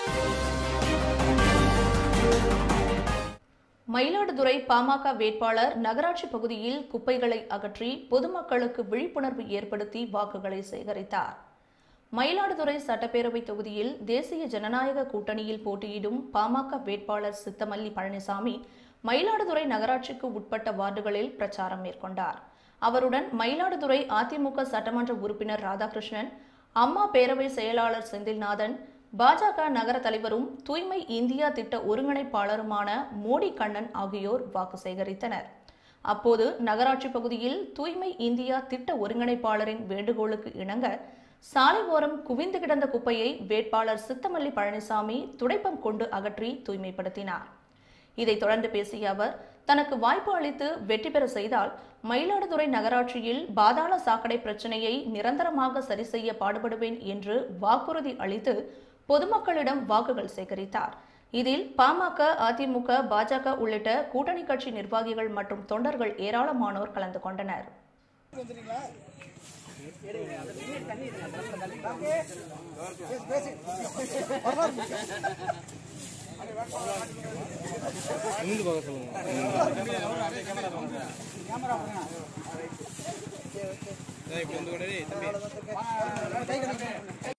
மயிலாடுதுறை பாமக வேட்பாளர் நகராட்சி பகுதியில் குப்பைகளை அகற்றி பொதுமக்களுக்கு விழிப்புணர்வு ஏற்படுத்தி வாக்குகளை சேகரித்தார் மயிலாடுதுறை சட்டப்பேரவை தொகுதியில் தேசிய ஜனநாயக கூட்டணியில் போட்டியிடும் பாமக வேட்பாளர் சித்தமல்லி பழனிசாமி மயிலாடுதுறை நகராட்சிக்கு உட்பட்ட வார்டுகளில் பிரச்சாரம் மேற்கொண்டார் அவருடன் மயிலாடுதுறை அதிமுக சட்டமன்ற உறுப்பினர் ராதாகிருஷ்ணன் அம்மா பேரவை செயலாளர் செந்தில்நாதன் பாஜக நகர தலைவரும் தூய்மை இந்தியா திட்ட ஒருங்கிணைப்பாளருமான மோடி கண்ணன் ஆகியோர் வாக்கு சேகரித்தனர் அப்போது நகராட்சி பகுதியில் தூய்மை இந்தியா திட்ட ஒருங்கிணைப்பாளரின் வேண்டுகோளுக்கு இணங்க சாலை ஓரம் குவிந்து கிடந்த குப்பையை வேட்பாளர் சித்தமல்லி பழனிசாமி துடைப்பம் கொண்டு அகற்றி தூய்மைப்படுத்தினார் இதைத் தொடர்ந்து பேசிய அவர் தனக்கு வாய்ப்பு அளித்து வெற்றி பெற செய்தால் மயிலாடுதுறை நகராட்சியில் பாதாள சாக்கடை பிரச்சனையை நிரந்தரமாக சரி செய்ய பாடுபடுவேன் என்று வாக்குறுதி அளித்து பொதுமக்களிடம் வாக்குகள் சேகரித்தார் இதில் பாமக அதிமுக பாஜக உள்ளிட்ட கூட்டணி கட்சி நிர்வாகிகள் மற்றும் தொண்டர்கள் ஏராளமானோர் கலந்து கொண்டனர் இப்படி வந்து கொண்டே தம்பி